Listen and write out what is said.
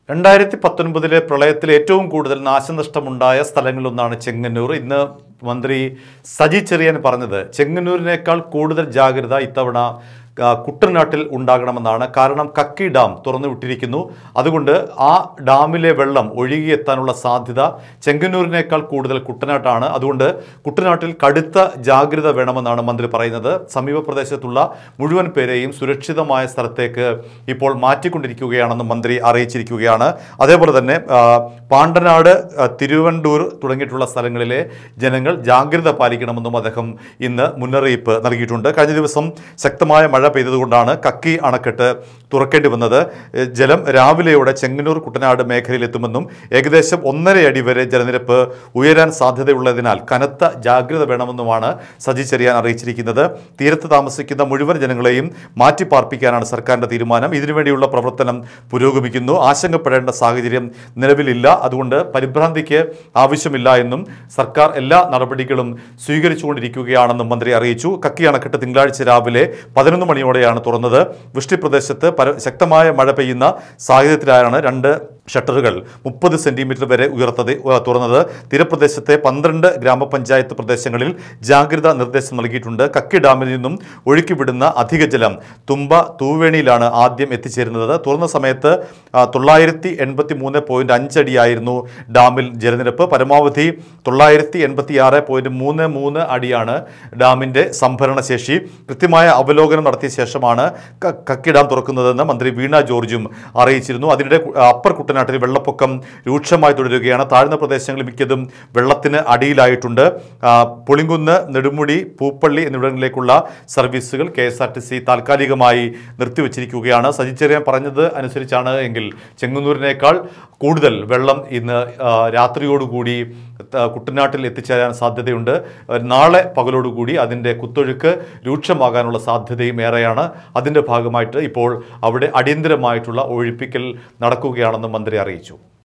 രണ്ടായിരത്തി പത്തൊൻപതിലെ പ്രളയത്തിൽ ഏറ്റവും കൂടുതൽ നാശനഷ്ടമുണ്ടായ സ്ഥലങ്ങളിലൊന്നാണ് ചെങ്ങന്നൂർ ഇന്ന് മന്ത്രി സജി ചെറിയാൻ പറഞ്ഞത് ചെങ്ങന്നൂരിനേക്കാൾ കൂടുതൽ ജാഗ്രത ഇത്തവണ ആ, കുട്ടനാട്ടിൽ ഉണ്ടാകണമെന്നാണ് കാരണം കക്കി ഡാം തുറന്നു വിട്ടിരിക്കുന്നു അതുകൊണ്ട് ആ ഡാമിലെ വെള്ളം ഒഴുകിയെത്താനുള്ള സാധ്യത ചെങ്ങന്നൂരിനേക്കാൾ കൂടുതൽ കുട്ടനാട്ടാണ് അതുകൊണ്ട് കുട്ടനാട്ടിൽ കടുത്ത ജാഗ്രത വേണമെന്നാണ് മന്ത്രി പറയുന്നത് സമീപ പ്രദേശത്തുള്ള മുഴുവൻ പേരെയും സുരക്ഷിതമായ സ്ഥലത്തേക്ക് ഇപ്പോൾ മാറ്റിക്കൊണ്ടിരിക്കുകയാണെന്ന് മന്ത്രി അറിയിച്ചിരിക്കുകയാണ് അതേപോലെ തന്നെ ആ, പാണ്ടനാട് ആ, തിരുവണ്ടൂർ തുടങ്ങിയിട്ടുള്ള സ്ഥലങ്ങളിലെ ജനങ്ങൾ ജാഗ്രത പാലിക്കണമെന്നും അദ്ദേഹം ഇന്ന് മുന്നറിയിപ്പ് നൽകിയിട്ടുണ്ട് കഴിഞ്ഞ ദിവസം ശക്തമായ മഴ പെയ്തതുകൊണ്ടാണ് കക്കി അണക്കെട്ട് തുറക്കേണ്ടി വന്നത് ഏഹ് ജലം രാവിലെയോടെ ചെങ്ങന്നൂർ കുട്ടനാട് മേഖലയിൽ എത്തുമെന്നും ഏകദേശം ഒന്നര അടി വരെ ജലനിരപ്പ് ഉയരാൻ സാധ്യതയുള്ളതിനാൽ കനത്ത ജാഗ്രത വേണമെന്നുമാണ് സജി ചെറിയാൻ അറിയിച്ചിരിക്കുന്നത് തീരത്ത് താമസിക്കുന്ന മുഴുവൻ ജനങ്ങളെയും മാറ്റിപ്പാർപ്പിക്കാനാണ് സർക്കാരിന്റെ തീരുമാനം ഇതിനുവേണ്ടിയുള്ള പ്രവർത്തനം പുരോഗമിക്കുന്നു ആശങ്കപ്പെടേണ്ട സാഹചര്യം നിലവിലില്ല അതുകൊണ്ട് പരിഭ്രാന്തിക്ക് ആവശ്യമില്ല എന്നും സർക്കാർ എല്ലാ നടപടികളും സ്വീകരിച്ചുകൊണ്ടിരിക്കുകയാണെന്നും മന്ത്രി അറിയിച്ചു കക്കി അണക്കെട്ട് തിങ്കളാഴ്ച രാവിലെ പതിനൊന്ന് മണിയോടെയാണ് തുറന്നത് വൃഷ്ടിപ്രദേശത്ത് പര ശക്തമായ മഴ പെയ്യുന്ന സാഹചര്യത്തിലാണ് രണ്ട് ഷട്ടറുകൾ മുപ്പത് സെന്റിമീറ്റർ വരെ ഉയർത്തത് ഉ- തുറന്നത് തീരപ്രദേശത്തെ പന്ത്രണ്ട് ഗ്രാമപഞ്ചായത്ത് പ്രദേശങ്ങളിൽ ജാഗ്രതാ നിർദ്ദേശം നൽകിയിട്ടുണ്ട് കക്കി ഡാമിൽ നിന്നും ഒഴുക്കിവിടുന്ന അധിക ജലം തുമ്പ തൂവേണിയിലാണ് ആദ്യം എത്തിച്ചേരുന്നത് തുറന്ന സമയത്ത് ആ, തൊള്ളായിരത്തി എൺപത്തി മൂന്ന് പോയിന്റ് അഞ്ചടിയായിരുന്നു ഡാമിൽ ജലനിരപ്പ് പരമാവധി തൊള്ളായിരത്തി എൺപത്തി ആറ് പോയിന്റ് മൂന്ന് മൂന്ന് അടിയാണ് ഡാമിന്റെ സംഭരണ ശേഷി കൃത്യമായ അവലോകനം നടത്തിയ ശേഷമാണ് ക- കക്കി ഡാം തുറക്കുന്നതെന്ന് മന്ത്രി വീണ ജോർജും അറിയിച്ചിരുന്നു അതിനിടെ കു- അപ്പർ കുട്ടനാട്ടിൽ വെള്ളപ്പൊക്കം രൂക്ഷമായി തുടരുകയാണ് താഴ്ന്ന പ്രദേശങ്ങളിൽ മിക്കതും വെള്ളത്തിന് അടിയിലായിട്ടുണ്ട് ആ, പുളിങ്കുന്ന് നെടുമുടി പൂപ്പള്ളി എന്നിവിടങ്ങളിലേക്കുള്ള സർവീസുകൾ K S R T C താൽക്കാലികമായി നിർത്തിവച്ചിരിക്കുകയാണ് സജി ചെറിയാൻ പറഞ്ഞത് അനുസരിച്ചാണ് എങ്കിൽ ചെങ്ങന്നൂരിനേക്കാൾ കൂടുതൽ വെള്ളം ഇന്ന് ആ, രാത്രിയോടുകൂടി ത- കുട്ടനാട്ടിൽ എത്തിച്ചേരാൻ സാധ്യതയുണ്ട് നാളെ പകലോടുകൂടി അതിൻ്റെ കുത്തൊഴുക്ക് രൂക്ഷമാകാനുള്ള സാധ്യതയും ഏറെയാണ് അതിൻ്റെ ഭാഗമായിട്ട് ഇപ്പോൾ അവിടെ അടിയന്തരമായിട്ടുള്ള ഒഴിപ്പിക്കൽ നടക്കുകയാണെന്ന് മന്ത്രി അറിയിച്ചു